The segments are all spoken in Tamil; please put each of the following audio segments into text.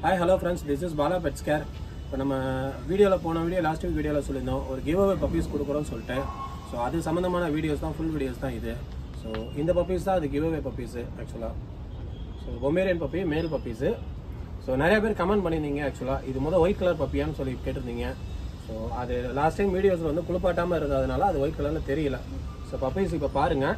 hi hello friends this is Bala pets care இப்போ நம்ம வீடியோவில் போன வீடியோ லாஸ்ட் வீக் வீடியோவில் சொல்லியிருந்தோம் ஒரு கிவ் அவே பப்பீஸ் கொடுக்குறோம்னு சொல்லிட்டு ஸோ அது சம்மந்தமான வீடியோஸ் தான் ஃபுல் வீடியோஸ் தான் இது ஸோ இந்த பப்பீஸ் தான் அது கிவ் அவே பப்பீஸு ஆக்சுவலாக so Pomeranian puppy male puppies so நிறைய பேர் கமெண்ட் பண்ணியிருந்தீங்க ஆக்சுவலாக இது முதல் ஒயிட் கலர் பப்பியான்னு சொல்லி கேட்டிருந்தீங்க ஸோ அது லாஸ்ட் டைம் வீடியோஸில் வந்து குளிப்பாட்டாமல் இருந்ததுனால அது ஒயிட் கலரில் தெரியல ஸோ பப்பீஸ் இப்போ பாருங்கள்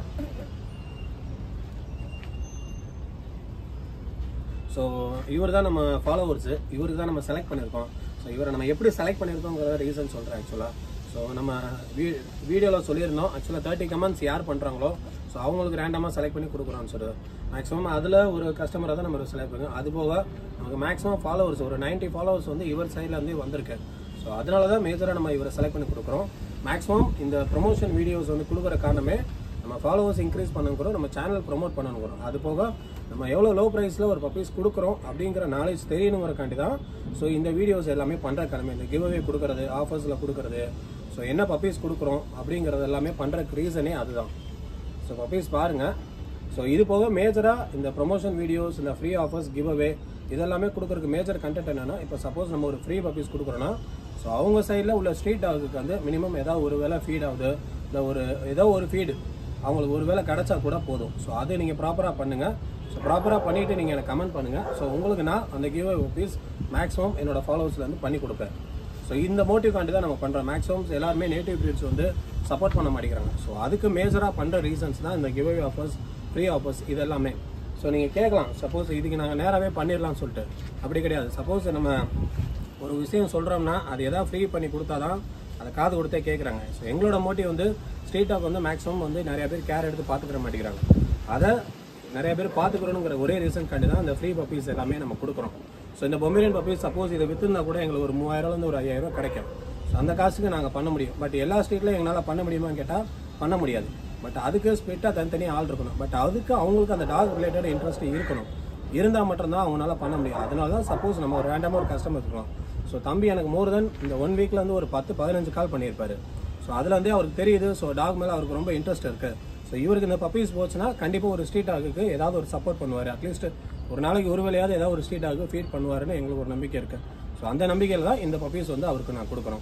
ஸோ இவர் தான் நம்ம ஃபாலோவர்ஸு இவருக்கு தான் நம்ம செலக்ட் பண்ணியிருக்கோம் ஸோ இவரை நம்ம எப்படி செலக்ட் பண்ணியிருக்கோங்கிற ரீசன் சொல்கிறேன் ஆக்சுவலாக ஸோ நம்ம வீ வீடியோவில் சொல்லியிருந்தோம் ஆக்சுவலாக தேர்ட்டி கமெண்ட்ஸ் யார் பண்ணுறாங்களோ ஸோ அவங்களுக்கு ரேண்டமாக செலக்ட் பண்ணி கொடுக்குறோம்னு சொல்லி மேக்ஸிமம் அதில் ஒரு கஸ்டமரை தான் நம்ம செலக்ட் பண்ணுவோம் அது போக நமக்கு மேக்ஸிமம் ஃபாலோவர்ஸ் ஒரு 90 ஃபாலோவர்ஸ் வந்து இவர் சைட்லேருந்தே வந்திருக்கு ஸோ அதனால தான் மேஜராக நம்ம இவரை செலக்ட் பண்ணி கொடுக்குறோம் மேக்ஸிமம் இந்த ப்ரொமோஷன் வீடியோஸ் வந்து கொடுக்குற காரணமே நம்ம ஃபாலோவர்ஸ் இன்க்ரீஸ் பண்ணணுங்கிறோம் நம்ம சேனல் ப்ரோமோட் பண்ணணுங்கிறோம் அது போக நம்ம எவ்வளோ லோ ப்ரைஸில் ஒரு பப்பீஸ் கொடுக்குறோம் அப்படிங்கிற நாலேஜ் தெரியணுங்கிறக்காண்டி தான் ஸோ இந்த வீடியோஸ் எல்லாமே பண்ணுற கடமை இந்த கிவ் அவே கொடுக்கறது ஆஃபர்ஸில் கொடுக்கறது ஸோ என்ன பப்பீஸ் கொடுக்குறோம் அப்படிங்கிறது எல்லாமே பண்ணுறக்கு ரீசனே அதுதான் ஸோ பப்பீஸ் பாருங்கள் ஸோ இது போக மேஜராக இந்த ப்ரொமோஷன் வீடியோஸ் இந்த ஃப்ரீ ஆஃபர்ஸ் கிவ் அவே இதெல்லாமே கொடுக்குறதுக்கு மேஜர் கண்டென்ட் என்னன்னா இப்போ சப்போஸ் நம்ம ஒரு ஃப்ரீ பப்பீஸ் கொடுக்குறோன்னா ஸோ அவங்க சைடில் உள்ள ஸ்ட்ரீட் டாகுக்கு வந்து மினிமம் ஏதாவது ஒரு வேளை ஃபீட் ஆகுது இல்லை ஒரு ஏதோ ஒரு ஃபீடு அவங்களுக்கு ஒரு வேளை கிடைச்சா கூட போதும் ஸோ அதை நீங்கள் ப்ராப்பராக பண்ணுங்கள் ஸோ ப்ராப்பராக பண்ணிவிட்டு நீங்கள் எனக்கு கமெண்ட் பண்ணுங்கள் ஸோ உங்களுக்கு நான் அந்த கிவ் பீஸ் மேக்ஸிமம் என்னோட ஃபாலோவர்ஸ்லேருந்து பண்ணி கொடுப்பேன் ஸோ இந்த மோட்டிவ் காண்டி தான் நம்ம பண்ணுறோம் மேக்ஸிமம் எல்லாருமே நேட்டிவ் பிரீட்ஸ் வந்து சப்போர்ட் பண்ண மாட்டேங்கிறாங்க ஸோ அதுக்கு மேஜராக பண்ணுற ரீசன்ஸ் தான் இந்த கிவ் ஆஃபர்ஸ் ஃப்ரீ ஆஃபர்ஸ் இது எல்லாமே ஸோ நீங்கள் கேட்கலாம் சப்போஸ் இதுக்கு நாங்கள் நேராகவே பண்ணிடலாம்னு சொல்லிட்டு அப்படி கிடையாது சப்போஸ் நம்ம ஒரு விஷயம் சொல்கிறோம்னா அது எதாவது ஃப்ரீ பண்ணி கொடுத்தா தான் அதை காது கொடுத்தே கேட்குறாங்க ஸோ எங்களோட மோட்டிவ் வந்து ஸ்ட்ரீட் டாக் வந்து மேக்ஸிமம் வந்து நிறைய பேர் கேர் எடுத்து பார்த்துக்கிற மாட்டேங்கிறாங்க அதை நிறைய பேர் பார்த்துக்கிறோங்கிற ஒரே ரீசன் காண்டி தான் இந்த ஃப்ரீ பப்பீஸ் எல்லாமே நம்ம கொடுக்குறோம் ஸோ இந்த பொமேரியன் பப்பீஸ் சப்போஸ் இதை விற்றுருந்தா கூட எங்களுக்கு ஒரு மூவாயிரம்லேருந்து ஒரு ஐயாயிரம் கிடைக்கும் ஸோ அந்த காசுக்கு நாங்கள் பண்ண முடியும் பட் எல்லா ஸ்ட்ரீட்லையும் எங்களால் பண்ண முடியுமான்னு கேட்டால் பண்ண முடியாது பட் அதுக்கு ஸ்பிளிட்டாக தனித்தனியாக ஆள் இருக்கணும் பட் அதுக்கு அவங்களுக்கு அந்த டாக் ரிலேட்டட் இன்ட்ரெஸ்ட் இருக்கணும் இருந்தால் மட்டும்தான் அவங்களால பண்ண முடியும் அதனால தான் சப்போஸ் நம்ம ஒரு ரேண்டமாக ஒரு கஸ்டமர் இருக்கோம் ஸோ தம்பி எனக்கு மோர் தென் இந்த ஒன் வீக்ல இருந்து ஒரு பத்து பதினஞ்சு கால் பண்ணியிருப்பாரு ஸோ அதில் வந்து அவருக்கு தெரியுது ஸோ டாக் மேலே அவருக்கு ரொம்ப இன்ட்ரெஸ்ட் இருக்கு ஸோ இவருக்கு இந்த பப்பீஸ் போச்சுன்னா கண்டிப்பாக ஒரு ஸ்ட்ரீட் டாகுக்கு ஏதாவது ஒரு சப்போர்ட் பண்ணுவார் அட்லீஸ்ட் ஒரு நாளைக்கு ஒரு வேலையாவது ஏதாவது ஒரு ஸ்ட்ரீட் டாக்கு ஃபீட் பண்ணுவாருன்னு எங்களுக்கு ஒரு நம்பிக்கை இருக்கு ஸோ அந்த நம்பிக்கையில் தான் இந்த பப்பீஸ் வந்து அவருக்கு நான் கொடுக்குறோம்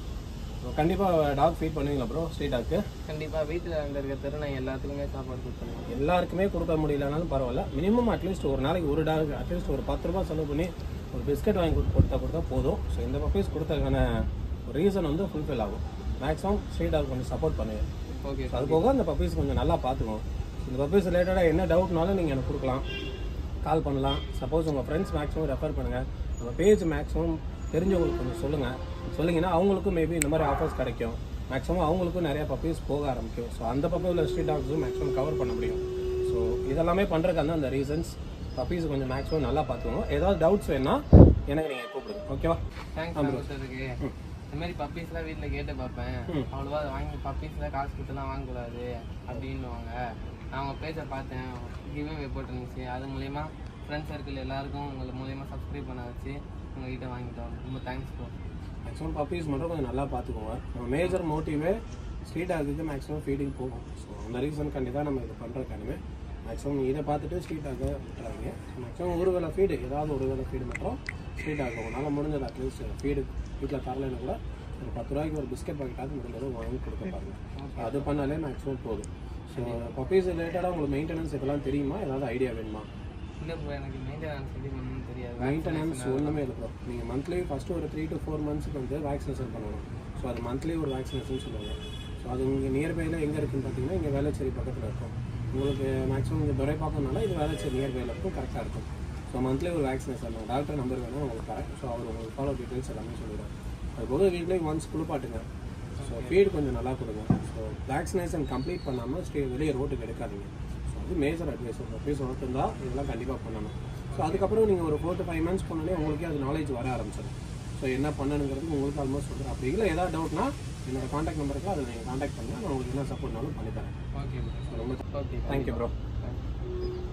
ஸோ கண்டிப்பாக டாக் ஃபீட் பண்ணுவீங்களா ப்ரோ ஸ்ட்ரீட் டாக்கு கண்டிப்பா வீட்டுல அங்க இருக்க தெருநாய் எல்லாத்துக்குமே சாப்பாடு கொடுத்துருவோம் எல்லாருக்குமே கொடுக்க முடியலனாலும் பரவாயில்ல மினிமம் அட்லீஸ்ட் ஒரு நாளைக்கு ஒரு டாக் அட்லீஸ்ட் ஒரு பத்து ரூபாய் செலவு பண்ணி ஒரு பிஸ்கட் வாங்கி கொடுத்து கொடுத்தா கொடுத்தா போதும் ஸோ இந்த பப்பீஸ் கொடுத்ததுக்கான ஒரு ரீசன் வந்து ஃபுல்ஃபில் ஆகும் மேக்ஸிமம் ஸ்ட்ரீட் டாக் கொஞ்சம் சப்போர்ட் பண்ணுவேன் ஓகே அது போக அந்த பப்பீஸ் கொஞ்சம் நல்லா பார்த்துக்குவோம் இந்த பப்பீஸ் ரிலேட்டடாக என்ன டவுட்னாலும் நீங்கள் எனக்கு கொடுக்கலாம் கால் பண்ணலாம் சப்போஸ் உங்கள் ஃப்ரெண்ட்ஸ் மேக்ஸிமம் ரெஃபர் பண்ணுங்கள் நம்ம பேஜ் மேக்ஸிமம் தெரிஞ்சவங்களுக்கு கொஞ்சம் சொல்லுங்கள் சொன்னீங்கன்னா அவங்களுக்கும் மேபி இந்த மாதிரி ஆஃபர்ஸ் கிடைக்கும் மேக்ஸிமம் அவங்களுக்கும் நிறைய பப்பீஸ் போக ஆரம்பிக்கும் ஸோ அந்த பக்கம் உள்ள ஸ்ட்ரீட் டாக்ஸும் மேக்ஸிமம் கவர் பண்ண முடியும் ஸோ இதெல்லாமே பண்ணுறதுக்கு அந்த அந்த ரீசன்ஸ் பப்பீஸ் கொஞ்சம் மேக்ஸிமம் நல்லா பார்த்துக்கோங்க ஏதாவது டவுட்ஸ் வேணா எனக்கு நீங்கள் கூப்பிடுங்க ஓகேவா தேங்க்ஸ் சாருக்கு இந்த மாதிரி பப்பீஸ்லாம் வீட்டில் கேட்டு பார்ப்பேன் அவ்வளோவா அதை வாங்கி பப்பீஸ்லாம் காசு கொடுத்துலாம் வாங்கக்கூடாது அப்படின்னுவாங்க நான் அவங்க பேஜை பார்த்தேன் கிவே போட்டுருந்துச்சு அது மூலயமா ஃப்ரெண்ட்ஸ் சர்க்கிள் எல்லாருக்கும் உங்களை மூலயமா சப்ஸ்கிரைப் பண்ண வச்சு உங்ககிட்ட வாங்கிட்டோம் ரொம்ப தேங்க்ஸ் ப்ரோ மேக்ஸிமம் பப்பீஸ் மட்டும் கொஞ்சம் நல்லா பார்த்துக்கோங்க நம்ம மேஜர் மோட்டிவே ஸ்ட்ரீட் டாக்குக்கு மேக்ஸிமம் ஃபீடிங் போகும் ஸோ அந்த ரீசன் கண்டி தான் நம்ம இது பண்ணுறதுக்கானுமே மேக்ஸிமம் இதை பார்த்துட்டு ஸ்ட்ரீட் டாக விட்டுறாங்க மேக்ஸிமம் ஒரு வேளை ஃபீடு ஏதாவது ஒரு வேளை ஃபீடு மட்டும் ஸ்ட்ரீட் டாக் உங்களால் முடிஞ்சது அட்லீஸ்ட் ஃபீடு வீட்டில் தரலைன்னு கூட ஒரு பத்து ரூபாய்க்கு ஒரு பிஸ்கட் பாக்கெட்டாவது முடிஞ்சதும் வாங்கி கொடுக்க பாருங்க அது பண்ணாலே மேக்ஸிமம் போதும் ஸோ பப்பீஸ் ரிலேட்டடாக உங்களுக்கு மெயின்டெனன்ஸ் இதெல்லாம் தெரியுமா ஏதாவது ஐடியா வேணுமா இல்லை ப்ரோ எனக்கு மெயின்டெனன்ஸ் எப்படி பண்ணணும்னு தெரியாது மெயின்டெனன்ஸ் ஒன்றுமே இல்லை ப்ரோ நீங்கள் மந்த்லி ஃபஸ்ட்டு ஒரு த்ரீ டு ஃபோர் மந்த்ஸ்க்கு வந்து வேக்சினேஷன் பண்ணணும் ஸோ அது மந்த்லி ஒரு வேக்சினேஷன் சொல்லுவாங்க ஸோ அது உங்கள் நியர்பையில் எங்கே இருக்குன்னு பார்த்தீங்கன்னா இங்கே வேளச்சேரி பக்கத்தில் இருக்கும் உங்களுக்கு மேக்ஸிமம் இங்கே துரைப்பாக்கம்னால இது வேளச்சேரி நியர்பையில் இருக்கும் கரெக்டாக இருக்கும் ஸோ மந்த்லி ஒரு வேக்சினேஷன் டாக்டர் நம்பர் வேணும் உங்களுக்கு தரேன் ஸோ அவர் உங்களுக்கு ஃபாலோ டீட்டெயில்ஸ் எல்லாமே சொல்லிடுறேன் அது போக வீக்லி ஒன்ஸ் குளிப்பாட்டுங்க ஸோ ஃபீட் கொஞ்சம் நல்லா கொடுங்க ஸோ வேக்சினேஷன் கம்ப்ளீட் பண்ணாமல் ஸ்டே வெளியே ரோட்டுக்கு எடுக்காதீங்க ஸோ அது மேஜர் அட்வைஸ் உங்கள் ஃபீஸ் வளர்த்துருந்தா இதெல்லாம் கண்டிப்பாக பண்ணணும் ஸோ அதுக்கப்புறம் நீங்கள் ஒரு ஃபோர் டு ஃபைவ் மந்த்ஸ் பண்ணோடனே உங்களுக்கே அது நாலேஜ் வர ஆரம்பிச்சிடும் ஸோ என்ன பண்ணணுங்கிறது உங்களுக்கு ஆல்மோஸ்ட் சொல்கிறேன் அப்படி இல்லை ஏதாவது டவுட்னா என்னோட காண்டாக்ட் நம்பருக்கு அதில் நீங்கள் காண்டாக்ட் பண்ணுங்கள் நான் உங்களுக்கு என்ன சப்போர்ட்னாலும் பண்ணித்தரேன் ஓகே ப்ரோ ரொம்ப ஓகே தேங்க்யூ ப்ரோ தேங்க்யூ